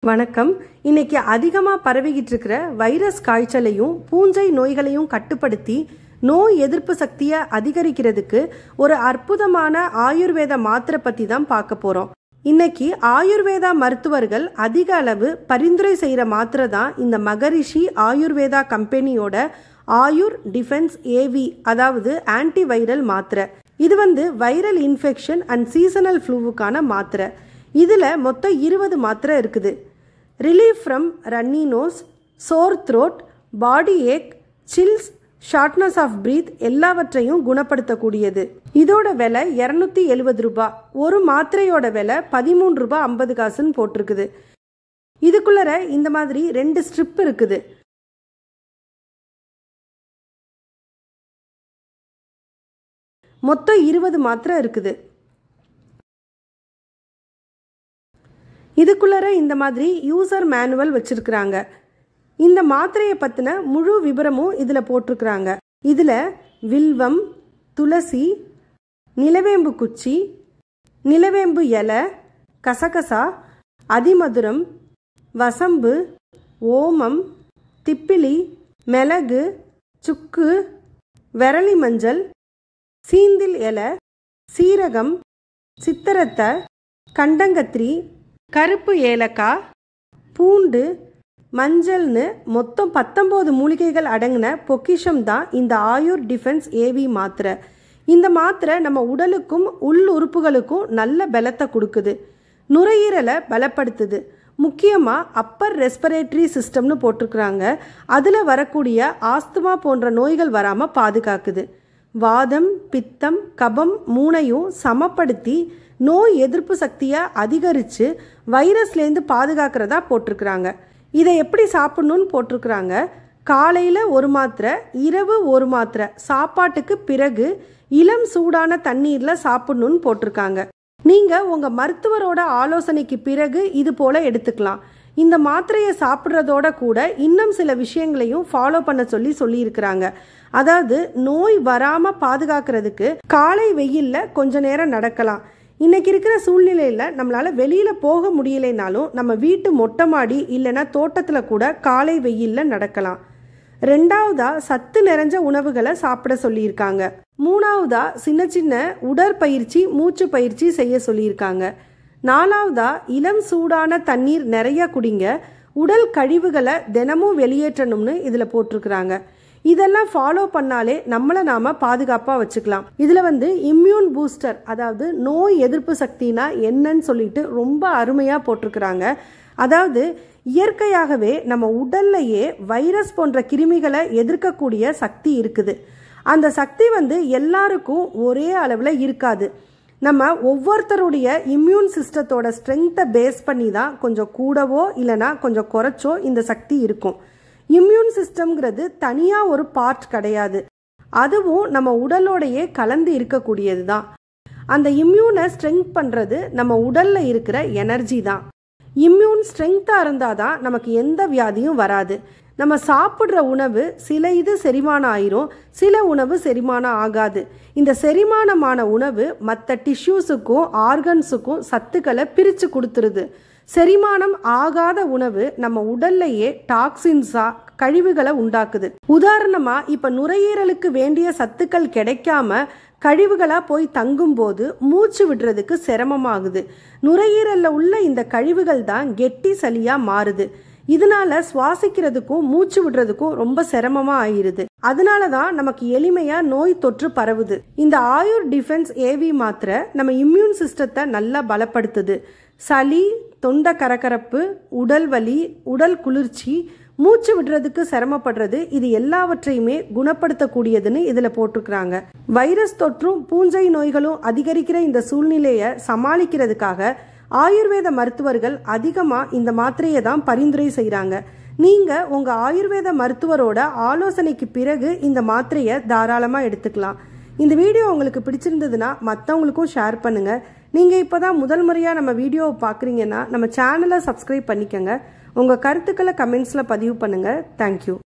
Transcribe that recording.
வணக்கம் இன்னைக்கு அதிகமாக பரவிக்கிட்டு இருக்கிற வைரஸ் காய்ச்சலையும் பூஞ்சை நோய்களையும் கட்டுப்படுத்தி நோய் எதிர்ப்பு சக்தியை அதிகரிக்கிறதுக்கு ஒரு அற்புதமான ஆயுர்வேத மாத்திரை பற்றி தான் பார்க்க போகிறோம் இன்னைக்கு ஆயுர்வேதா மருத்துவர்கள் அதிக அளவு பரிந்துரை செய்கிற மாத்திரை தான் இந்த மகரிஷி ஆயுர்வேதா கம்பெனியோட ஆயுர் டிஃபென்ஸ் ஏவி அதாவது ஆன்டிவைரல் மாத்திரை இது வந்து வைரல் இன்ஃபெக்ஷன் அண்ட் சீசனல் ஃப்ளூவுக்கான மாத்திரை இதில் மொத்தம் இருபது மாத்திரை இருக்குது relief from runny nose sore throat body ache chills shortness of breath எல்லாவற்றையும் குணப்படுத்தக்கூடியது இதோட விலை இரநூத்தி எழுபது ரூபாய் ஒரு மாத்திரையோட விலை பதிமூணு ரூபாய் ஐம்பது காசுன்னு போட்டிருக்குது இதுக்குள்ளர இந்த மாதிரி ரெண்டு ஸ்ட்ரிப் இருக்குது மொத்தம் இருபது மாத்திரை இருக்குது இதுக்குள்ளர இந்த மாதிரி யூசர் மேனுவல் வச்சிருக்கிறாங்க இந்த மாத்திரையை பற்றின முழு விபரமும் இதில் போட்டிருக்கிறாங்க இதில் வில்வம் துளசி நிலவேம்பு குச்சி நிலவேம்பு இலை கசகசா அதிமதுரம் வசம்பு ஓமம் திப்பிலி மிளகு சுக்கு விரலி மஞ்சள் சீந்தில் இலை சீரகம் சித்திரத்தை கண்டங்கத்திரி கருப்பு ஏலக்காய் பூண்டு மஞ்சள்னு மொத்தம் பத்தொம்போது மூலிகைகள் அடங்கின பொக்கிஷம் தான் இந்த ஆயுர் டிஃபென்ஸ் ஏவி மாத்திரை இந்த மாத்திரை நம்ம உடலுக்கும் உள் உறுப்புகளுக்கும் நல்ல பலத்தை கொடுக்குது நுரையீரலை பலப்படுத்துது முக்கியமாக அப்பர் ரெஸ்பிரேட்டரி சிஸ்டம்னு போட்டிருக்கிறாங்க அதில் வரக்கூடிய ஆஸ்துமா போன்ற நோய்கள் வராமல் பாதுகாக்குது வாதம் பித்தம் கபம் மூணையும் சமப்படுத்தி நோய் எதிர்ப்பு சக்தியை அதிகரித்து வைரஸ்லேருந்து பாதுகாக்கிறதா போட்டிருக்கிறாங்க இதை எப்படி சாப்பிட்ணுன்னு போட்டிருக்கிறாங்க காலையில் ஒரு மாத்திரை இரவு ஒரு மாத்திரை சாப்பாட்டுக்கு பிறகு இளம் சூடான தண்ணீரில் சாப்பிட்ணுன்னு போட்டிருக்காங்க நீங்கள் உங்கள் மருத்துவரோட ஆலோசனைக்கு பிறகு இது போல் எடுத்துக்கலாம் இந்த மாத்திரையை சாப்பிட்றதோட கூட இன்னும் சில விஷயங்களையும் ஃபாலோ பண்ண சொல்லி சொல்லியிருக்கிறாங்க அதாவது நோய் வராமல் பாதுகாக்கிறதுக்கு காலை வெயிலில் கொஞ்ச நேரம் நடக்கலாம் இன்னைக்கு இருக்கிற சூழ்நிலையில் நம்மளால் வெளியில் போக முடியலைனாலும் நம்ம வீட்டு மொட்டை மாடி இல்லைன்னா தோட்டத்தில் கூட காலை வெயிலில் நடக்கலாம் ரெண்டாவதா சத்து நிறைஞ்ச உணவுகளை சாப்பிட சொல்லியிருக்காங்க மூணாவதா சின்ன சின்ன உடற்பயிற்சி மூச்சு பயிற்சி செய்ய சொல்லியிருக்காங்க நாலாவதா இளம் சூடான தண்ணீர் நிறைய குடிங்க உடல் கழிவுகளை தினமும் வெளியேற்றணும்னு இதில் போட்டிருக்கிறாங்க இதெல்லாம் ஃபாலோ பண்ணாலே நம்மளை நாம பாதுகாப்பாக வச்சுக்கலாம் இதில் வந்து இம்யூன் பூஸ்டர் அதாவது நோய் எதிர்ப்பு சக்தினா என்னன்னு சொல்லிட்டு ரொம்ப அருமையாக போட்டிருக்கிறாங்க அதாவது இயற்கையாகவே நம்ம உடல்லையே வைரஸ் போன்ற கிருமிகளை எதிர்க்கக்கூடிய சக்தி இருக்குது அந்த சக்தி வந்து எல்லாருக்கும் ஒரே அளவில் இருக்காது நம்ம ஒவ்வொருத்தருடைய இம்யூன் சிஸ்டத்தோட ஸ்ட்ரென்த்தை பேஸ் பண்ணி தான் கொஞ்சம் கூடவோ இல்லைனா கொஞ்சம் குறைச்சோ இந்த சக்தி இருக்கும் இம்யூன் சிஸ்டம்ங்கிறது தனியாக ஒரு பார்ட் கிடையாது அதுவும் நம்ம உடலோடையே கலந்து இருக்கக்கூடியது தான் அந்த இம்யூனை ஸ்ட்ரென்த் பண்ணுறது நம்ம உடலில் இருக்கிற எனர்ஜி தான் இம்யூன் ஸ்ட்ரென்த்தாக இருந்தால் தான் நமக்கு எந்த வியாதியும் வராது நம்ம சாப்பிட்ற உணவு சில இது செரிமானம் ஆயிரும் சில உணவு செரிமானம் ஆகாது இந்த செரிமானமான உணவு மற்ற டிஷ்யூஸுக்கும் ஆர்கன்ஸுக்கும் சத்துக்களை பிரித்து கொடுத்துருது செரிமானம் ஆகாத உணவு நம்ம உடல்லையே டாக்ஸின்ஸா கழிவுகளை உண்டாக்குது உதாரணமா இப்ப நுரையீரலுக்கு வேண்டிய சத்துக்கள் கிடைக்காம கழிவுகளா போய் தங்கும்போது மூச்சு விடுறதுக்கு சிரமமாகுது நுரையீரல்ல உள்ள இந்த கழிவுகள் தான் கெட்டி சளியா மாறுது இதனால சுவாசிக்கிறதுக்கும் மூச்சு விடுறதுக்கும் ரொம்ப சிரமமா ஆயிருது அதனால தான் நமக்கு எளிமையா நோய் தொற்று பரவுது இந்த ஆயுர் டிஃபென்ஸ் ஏவி மாத்திரை நம்ம இம்யூன் சிஸ்டத்தை நல்லா பலப்படுத்துது சளி தொண்டை கரகரப்பு உடல் வலி உடல் குளிர்ச்சி மூச்சு விடுறதுக்கு சிரமப்படுறது இது எல்லாவற்றையுமே குணப்படுத்தக்கூடியதுன்னு இதில் போட்டிருக்கிறாங்க வைரஸ் தொற்றும் பூஞ்சை நோய்களும் அதிகரிக்கிற இந்த சூழ்நிலையை சமாளிக்கிறதுக்காக ஆயுர்வேத மருத்துவர்கள் அதிகமாக இந்த மாத்திரையை தான் பரிந்துரை செய்கிறாங்க நீங்கள் உங்கள் ஆயுர்வேத மருத்துவரோட ஆலோசனைக்கு பிறகு இந்த மாத்திரையை தாராளமாக எடுத்துக்கலாம் இந்த வீடியோ உங்களுக்கு பிடிச்சிருந்ததுன்னா மற்றவங்களுக்கும் ஷேர் பண்ணுங்கள் நீங்கள் இப்போ தான் முதல் முறையாக நம்ம வீடியோவை பார்க்குறீங்கன்னா நம்ம சேனலை சப்ஸ்கிரைப் பண்ணிக்கோங்க உங்கள் கருத்துக்களை கமெண்ட்ஸில் பதிவு பண்ணுங்கள் தேங்க்யூ